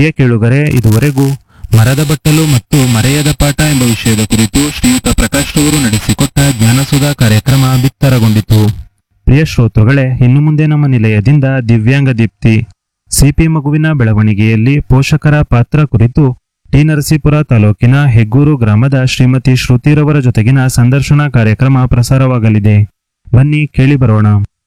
ಪ್ರಿಯ ಕೇಳುಗರೆ ಇದುವರೆಗೂ ಮರದ ಬಟ್ಟಲು ಮತ್ತು ಮರೆಯದ ಪಾಠ ಎಂಬ ವಿಷಯದ ಕುರಿತು ಶ್ರೀಯುತ ಪ್ರಕಾಶ್ ರವರು ನಡೆಸಿಕೊಟ್ಟ ಜ್ಞಾನಸುಧಾ ಕಾರ್ಯಕ್ರಮ ಬಿತ್ತರಗೊಂಡಿತು ಪ್ರಿಯ ಶ್ರೋತೃಗಳೇ ಇನ್ನು ಮುಂದೆ ನಮ್ಮ ನಿಲಯದಿಂದ ದಿವ್ಯಾಂಗ ದೀಪ್ತಿ ಸಿಪಿ ಮಗುವಿನ ಬೆಳವಣಿಗೆಯಲ್ಲಿ ಪೋಷಕರ ಪಾತ್ರ ಕುರಿತು ಟಿ ನರಸೀಪುರ ತಾಲೂಕಿನ ಹೆಗ್ಗೂರು ಗ್ರಾಮದ ಶ್ರೀಮತಿ ಶ್ರುತಿರವರ ಜೊತೆಗಿನ ಸಂದರ್ಶನ ಕಾರ್ಯಕ್ರಮ ಪ್ರಸಾರವಾಗಲಿದೆ ಬನ್ನಿ ಕೇಳಿ ಬರೋಣ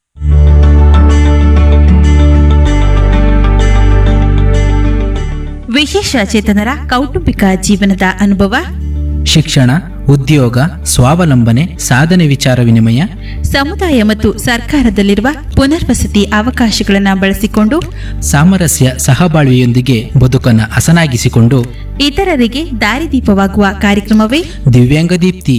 ವಿಶೇಷ ಚೇತನರ ಕೌಟುಂಬಿಕ ಜೀವನದ ಅನುಭವ ಶಿಕ್ಷಣ ಉದ್ಯೋಗ ಸ್ವಾವಲಂಬನೆ ಸಾಧನೆ ವಿಚಾರ ವಿನಿಮಯ ಸಮುದಾಯ ಮತ್ತು ಸರ್ಕಾರದಲ್ಲಿರುವ ಪುನರ್ವಸತಿ ಅವಕಾಶಗಳನ್ನು ಬಳಸಿಕೊಂಡು ಸಾಮರಸ್ಯ ಸಹಬಾಳ್ವೆಯೊಂದಿಗೆ ಬದುಕನ್ನು ಹಸನಾಗಿಸಿಕೊಂಡು ಇತರರಿಗೆ ದಾರಿದೀಪವಾಗುವ ಕಾರ್ಯಕ್ರಮವೇ ದಿವ್ಯಾಂಗ ದೀಪ್ತಿ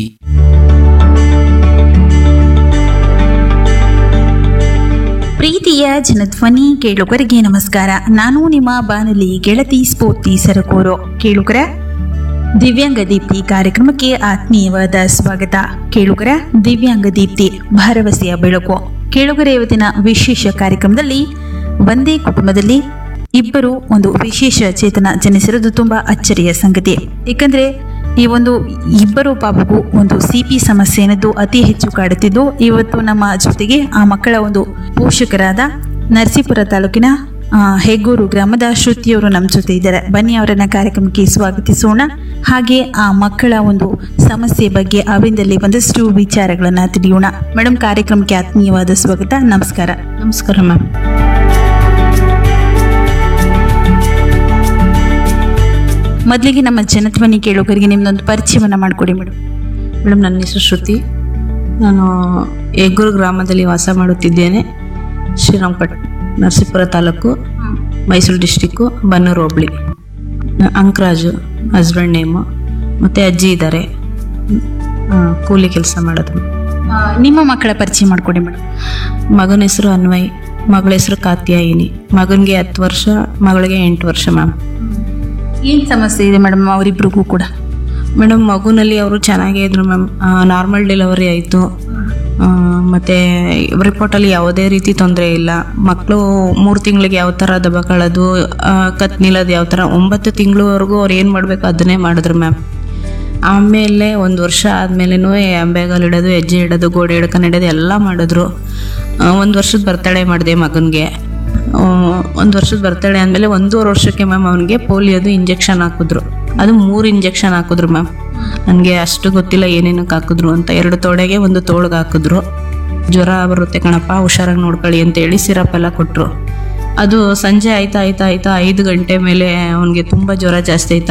ಪ್ರೀತಿಯ ಜನಧ್ವನಿ ಕೇಳುಗರಿಗೆ ನಮಸ್ಕಾರ ನಾನು ನಿಮ್ಮ ಬಾನುಲಿ ಗೆಳತಿ ಸ್ಫೂರ್ತಿ ಸರಕೂರು ಕೇಳುಗರ ದಿವ್ಯಾಂಗ ದೀಪ್ತಿ ಕಾರ್ಯಕ್ರಮಕ್ಕೆ ಆತ್ಮೀಯವಾದ ಸ್ವಾಗತ ಕೇಳುಗರ ದಿವ್ಯಾಂಗ ದೀಪ್ತಿ ಭರವಸೆಯ ಬೆಳಕು ಕೇಳುಗರ ಇವತ್ತಿನ ವಿಶೇಷ ಕಾರ್ಯಕ್ರಮದಲ್ಲಿ ಒಂದೇ ಕುಟುಂಬದಲ್ಲಿ ಇಬ್ಬರು ಒಂದು ವಿಶೇಷ ಚೇತನ ಜನಿಸಿರೋದು ತುಂಬಾ ಅಚ್ಚರಿಯ ಸಂಗತಿ ಏಕೆಂದ್ರೆ ಈ ಒಂದು ಇಬ್ಬರು ಪಾಪಗೂ ಒಂದು ಸಿ ಪಿ ಸಮಸ್ಯೆ ಅನ್ನೋದು ಅತಿ ಹೆಚ್ಚು ಕಾಡುತ್ತಿದ್ದು ಇವತ್ತು ನಮ್ಮ ಜೊತೆಗೆ ಆ ಮಕ್ಕಳ ಒಂದು ಪೋಷಕರಾದ ನರಸೀಪುರ ತಾಲೂಕಿನ ಆ, ಹೆಗ್ಗೂರು ಗ್ರಾಮದ ಶ್ರುತಿಯವರು ನಮ್ಮ ಜೊತೆ ಇದ್ದಾರೆ ಬನ್ನಿ ಅವರನ್ನ ಕಾರ್ಯಕ್ರಮಕ್ಕೆ ಸ್ವಾಗತಿಸೋಣ ಹಾಗೆ ಆ ಮಕ್ಕಳ ಒಂದು ಸಮಸ್ಯೆ ಬಗ್ಗೆ ಅವರಿಂದಲೇ ಒಂದಷ್ಟು ವಿಚಾರಗಳನ್ನ ತಿಳಿಯೋಣ ಮೇಡಮ್ ಕಾರ್ಯಕ್ರಮಕ್ಕೆ ಆತ್ಮೀಯವಾದ ಸ್ವಾಗತ ನಮಸ್ಕಾರ ನಮಸ್ಕಾರ ಮ್ಯಾಮ್ ಮೊದಲಿಗೆ ನಮ್ಮ ಜನಧ್ವನಿ ಕೇಳೋಕರಿಗೆ ನಿಮ್ದೊಂದು ಪರಿಚಯವನ್ನ ಮಾಡಿಕೊಡಿ ಮೇಡಮ್ ಮೇಡಮ್ ನನ್ನ ಹೆಸರು ಶ್ರುತಿ ನಾನು ಹೆಗ್ಗೂರು ಗ್ರಾಮದಲ್ಲಿ ವಾಸ ಮಾಡುತ್ತಿದ್ದೇನೆ ಶ್ರೀರಂಗಪಟ್ ನರಸೀಪುರ ತಾಲೂಕು ಮೈಸೂರು ಡಿಸ್ಟಿಕ್ಕು ಬನ್ನೂರು ಹೋಬಳಿ ನ- ಅಂಕರಾಜು ಹಸ್ಬೆಂಡ್ ನೇಮು ಮತ್ತು ಅಜ್ಜಿ ಇದ್ದಾರೆ ಆ, ಕೂಲಿ ಕೆಲಸ ಮಾಡೋದು ಆ, ನಿಮ್ಮ ಮಕ್ಕಳ ಪರಿಚಯ ಮಾಡಿಕೊಡಿ ಮೇಡಮ್ ಮಗನ ಹೆಸರು ಅನ್ವಯ್ ಮಗಳ ಹೆಸರು ಕಾತ್ಯಾಯಿನಿ ಮಗನಿಗೆ ಹತ್ತು ವರ್ಷ ಮಗಳಿಗೆ ಎಂಟು ವರ್ಷ ಮ್ಯಾಮ್ ಏನು ಸಮಸ್ಯೆ ಇದೆ ಮೇಡಮ್ ಅವರಿಬ್ರಿಗೂ ಕೂಡ ಮೇಡಮ್ ಮಗುನಲ್ಲಿ ಅವರು ಚೆನ್ನಾಗೇ ಇದ್ರು ಮ್ಯಾಮ್ ನಾರ್ಮಲ್ ಡೆಲಿವರಿ ಆಯಿತು ಮತ್ತು ರಿಪೋರ್ಟಲ್ಲಿ ಯಾವುದೇ ರೀತಿ ತೊಂದರೆ ಇಲ್ಲ ಮಕ್ಕಳು ಮೂರು ತಿಂಗಳಿಗೆ ಯಾವ ಥರ ದಬಕೊಳ್ಳೋದು ಕತ್ ನಿಲ್ಲೋದು ಯಾವ ಥರ ಒಂಬತ್ತು ತಿಂಗಳವರೆಗೂ ಅವ್ರು ಏನು ಮಾಡಬೇಕು ಅದನ್ನೇ ಮಾಡಿದ್ರು ಮ್ಯಾಮ್ ಆಮೇಲೆ ಒಂದು ವರ್ಷ ಆದಮೇಲೆನೂ ಅಂಬೆಗಾಲು ಇಡೋದು ಹೆಜ್ಜೆ ಇಡೋದು ಗೋಡೆ ಹಿಡ್ಕೊಂಡು ಇಡೋದು ಎಲ್ಲ ಮಾಡಿದ್ರು ಒಂದು ವರ್ಷದ ಬರ್ತಡೇ ಮಾಡಿದೆ ಮಗನಿಗೆ ಒಂದು ವರ್ಷದ ಬರ್ತಡೇ ಆದಮೇಲೆ ಒಂದೂವರೆ ವರ್ಷಕ್ಕೆ ಮ್ಯಾಮ್ ಅವನಿಗೆ ಪೋಲಿಯೋದು ಇಂಜೆಕ್ಷನ್ ಹಾಕಿದ್ರು ಅದು ಮೂರು ಇಂಜೆಕ್ಷನ್ ಹಾಕಿದ್ರು ಮ್ಯಾಮ್ ನನಗೆ ಅಷ್ಟು ಗೊತ್ತಿಲ್ಲ ಏನೇನಕ್ಕೆ ಹಾಕಿದ್ರು ಅಂತ ಎರಡು ತೊಡೆಗೆ ಒಂದು ತೋಳ್ಗೆ ಹಾಕಿದ್ರು ಜ್ವರ ಬರುತ್ತೆ ಕಣಪ್ಪ ಹುಷಾರಾಗಿ ನೋಡ್ಕೊಳ್ಳಿ ಅಂತೇಳಿ ಸಿರಪ್ ಎಲ್ಲ ಕೊಟ್ಟರು ಅದು ಸಂಜೆ ಆಯ್ತಾ ಆಯ್ತಾ ಆಯ್ತಾ ಐದು ಗಂಟೆ ಮೇಲೆ ಅವನಿಗೆ ತುಂಬ ಜ್ವರ ಜಾಸ್ತಿ ಆಯ್ತು